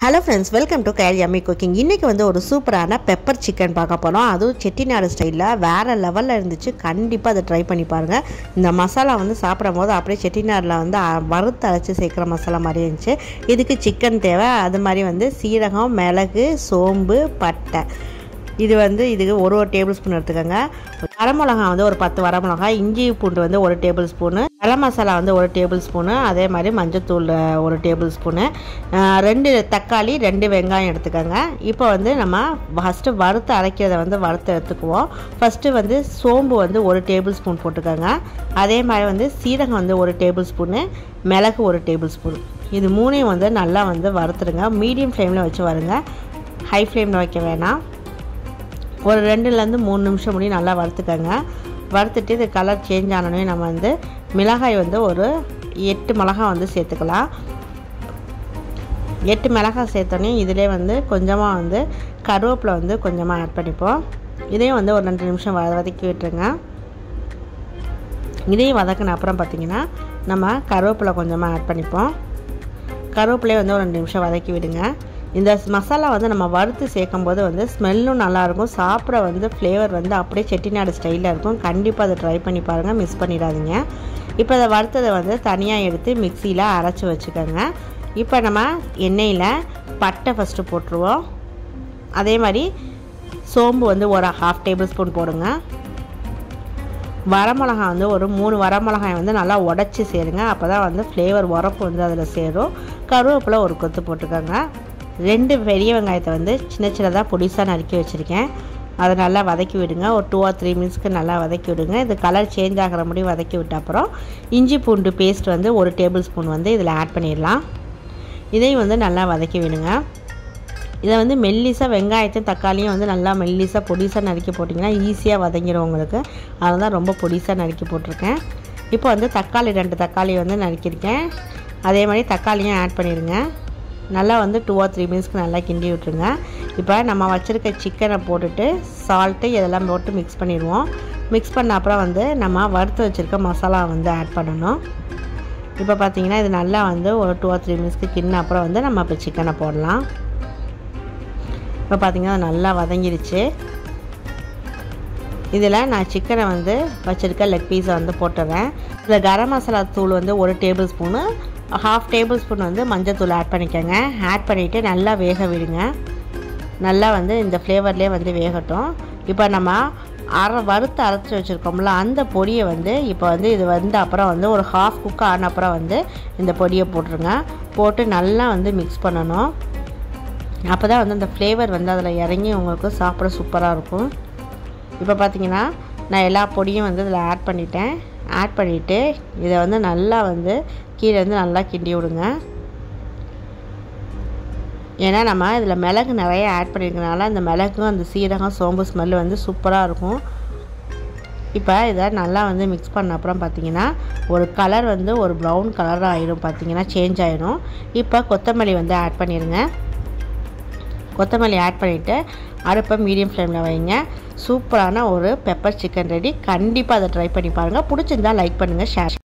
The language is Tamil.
hello friends welcome to care yummy cooking இன்றைக்கி வந்து ஒரு சூப்பரான பெப்பர் சிக்கன் பார்க்க போகிறோம் அதுவும் செட்டிநாடு ஸ்டைலில் வேறு லெவலில் இருந்துச்சு கண்டிப்பாக அதை ட்ரை பண்ணி பாருங்கள் இந்த மசாலா வந்து சாப்பிடும் போது அப்படியே செட்டிநாடில் வந்து அ- வறுத்து அரைச்சி சேர்க்குற மசாலா மாதிரி இருந்துச்சு இதுக்கு சிக்கன் தேவை அது மாதிரி வந்து சீரகம் மிளகு சோம்பு பட்டை இது வந்து இதுக்கு ஒரு ஒரு டேபிள் ஸ்பூன் எடுத்துக்கோங்க வரமிளகா வந்து ஒரு பத்து வரமிளகா இஞ்சி பூண்டு வந்து ஒரு டேபிள் ஸ்பூனு கரம் மசாலா வந்து ஒரு டேபிள் ஸ்பூனு அதே மாதிரி மஞ்சத்தூள் அஹ், ஒரு டேபிள் ஸ்பூனு அஹ், ரெண்டு தக்காளி ரெண்டு வெங்காயம் எடுத்துக்கோங்க இப்போ வந்து நம்ம ஃபஸ்ட்டு வறுத்து அரைக்கிறத வந்து வறுத்து எடுத்துக்குவோம் ஃபஸ்ட்டு வந்து சோம்பு வந்து ஒரு டேபிள் ஸ்பூன் போட்டுக்கோங்க அதே மாதிரி வந்து சீரகம் வந்து ஒரு டேபிள் ஸ்பூனு மிளகு ஒரு டேபிள் ஸ்பூன் இது மூணையும் வந்து நல்லா வந்து வறுத்துடுங்க மீடியம் ஃப்ளேமில் வச்சு வருங்க ஹை ஃப்ளேமில் வைக்க வேணாம் ஒரு ரெண்டுலேருந்து மூணு நிமிஷம் முடியும் நல்லா வறுத்துக்கோங்க வறுத்துட்டு இது கலர் சேஞ்ச் ஆனோடனே நம்ம வந்து மிளகாய் வந்து ஒரு எட்டு மிளகாய் வந்து சேர்த்துக்கலாம் எட்டு மிளகாய் சேர்த்தோன்னே இதிலே வந்து கொஞ்சமாக வந்து கருவேப்பிலை வந்து கொஞ்சமாக ஆட் பண்ணிப்போம் இதையும் வந்து ஒரு ரெண்டு நிமிஷம் வ வதக்கி விட்டுருங்க இதையும் வதக்கின அப்புறம் பார்த்திங்கன்னா நம்ம கருவேப்பிலை கொஞ்சமாக ஆட் பண்ணிப்போம் கருவேப்பிலையை வந்து ஒரு ரெண்டு நிமிஷம் வதக்கி விடுங்க இந்த மசாலா வந்து நம்ம வறுத்து சேர்க்கும் போது வந்து ஸ்மெல்லும் நல்லாயிருக்கும் சாப்பிட வந்து ஃப்ளேவர் வந்து அப்படியே செட்டிநாடு ஸ்டைலில் இருக்கும் கண்டிப்பாக அதை ட்ரை பண்ணி பாருங்கள் மிஸ் பண்ணிடாதீங்க இப்போ அதை வறுத்ததை வந்து தனியாக எடுத்து மிக்சியில் அரைச்சி வச்சுக்கோங்க இப்போ நம்ம எண்ணெயில் பட்டை ஃபஸ்ட்டு போட்டுருவோம் அதே மாதிரி சோம்பு வந்து ஒரு ஹாஃப் டேபிள் ஸ்பூன் போடுங்க வரமிளகா வந்து ஒரு மூணு வரமிளகாய் வந்து நல்லா உடச்சி சேருங்க அப்போ தான் வந்து ஃப்ளேவர் உரப்பு வந்து அதில் சேரும் கருவேப்பிலை ஒரு கொத்து போட்டுக்கோங்க ரெண்டு பெரிய வெங்காயத்தை வந்து சின்ன சின்னதாக பொடிசாக நறுக்கி வச்சுருக்கேன் அதை நல்லா வதக்கி விடுங்க ஒரு டூ ஆர் த்ரீ மினிட்ஸ்க்கு நல்லா வதக்கி விடுங்க இது கலர் சேஞ்ச் ஆகிற முடியும் வதக்கி விட்ட அப்புறம் இஞ்சி பூண்டு பேஸ்ட் வந்து ஒரு டேபிள் ஸ்பூன் வந்து இதில் ஆட் பண்ணிடலாம் இதையும் வந்து நல்லா வதக்கி விடுங்க இதை வந்து மெல்லிசாக வெங்காயத்தையும் தக்காளியும் வந்து நல்லா மெல்லிசாக பொடிசாக நறுக்கி போட்டிங்கன்னா ஈஸியாக வதங்கிடும் உங்களுக்கு அதனால தான் ரொம்ப பொடிசாக நறுக்கி போட்டிருக்கேன் இப்போ வந்து தக்காளி ரெண்டு தக்காளி வந்து நறுக்கியிருக்கேன் அதே மாதிரி தக்காளியும் ஆட் பண்ணிடுங்க நல்லா வந்து டூ ஆர் த்ரீ மினிட்ஸ்க்கு நல்லா கிண்டி விட்டுருங்க இப்போ நம்ம வச்சுருக்க சிக்கனை போட்டுட்டு சால்ட்டு இதெல்லாம் போட்டு மிக்ஸ் பண்ணிடுவோம் மிக்ஸ் பண்ண அப்புறம் வந்து நம்ம வறுத்து வச்சுருக்க மசாலா வந்து ஆட் பண்ணணும் இப்போ பார்த்தீங்கன்னா இது நல்லா வந்து ஒரு டூ ஆர் த்ரீ மினிட்ஸ்க்கு கிண்ண அப்புறம் வந்து நம்ம இப்போ சிக்கனை போடலாம் இப்போ பார்த்தீங்கன்னா அது நல்லா வதங்கிருச்சு இதில் நான் சிக்கனை வந்து வச்சுருக்க லெக் பீஸை வந்து போட்டுறேன் இதில் கரம் மசாலா தூள் வந்து ஒரு tablespoon half tablespoon வந்து மஞ்சத்தூள் ஆட் பண்ணிக்கோங்க ஆட் பண்ணிவிட்டு நல்லா வேக விடுங்க நல்லா வந்து இந்த ஃப்ளேவர்லேயே வந்து வேகட்டும் இப்போ நம்ம அரை வறுத்து அரைச்சி வச்சுருக்கோம்ல அந்த பொடியை வந்து இப்போ வந்து இது வந்து அப்புறம் வந்து ஒரு ஹாஃப் குக் ஆன அப்புறம் வந்து இந்த பொடியை போட்டுருங்க போட்டு நல்லா வந்து மிக்ஸ் பண்ணணும் அப்போ தான் வந்து அந்த ஃப்ளேவர் வந்து அதில் இறங்கி உங்களுக்கு சாப்பிட சூப்பராக இருக்கும் இப்போ பார்த்தீங்கன்னா நான் எல்லா பொடியும் வந்து இதில் ஆட் பண்ணிட்டேன் ஆட் பண்ணிவிட்டு இதை வந்து நல்லா வந்து கீழே வந்து நல்லா கிண்டி விடுங்க ஏன்னா நம்ம இதில் மிளகு நிறைய ஆட் பண்ணியிருக்கனால அந்த மிளகும் அந்த சீரகம் சோம்பு ஸ்மெல் வந்து சூப்பராக இருக்கும் இப்போ இதை நல்லா வந்து மிக்ஸ் பண்ண அப்புறம் பார்த்தீங்கன்னா ஒரு கலர் வந்து ஒரு ப்ரௌன் கலராக ஆயிடும் பார்த்தீங்கன்னா சேஞ்ச் ஆயிடும் இப்போ கொத்தமல்லி வந்து ஆட் பண்ணிடுங்க கொத்தமல்லி ஆட் பண்ணிவிட்டு அடுப்பை மீடியம் ஃப்ளேமில் வைங்க சூப்பரான ஒரு பெப்பர் சிக்கன் ரெடி கண்டிப்பாக அதை ட்ரை பண்ணி பாருங்கள் பிடிச்சிருந்தா லைக் பண்ணுங்கள் ஷேர்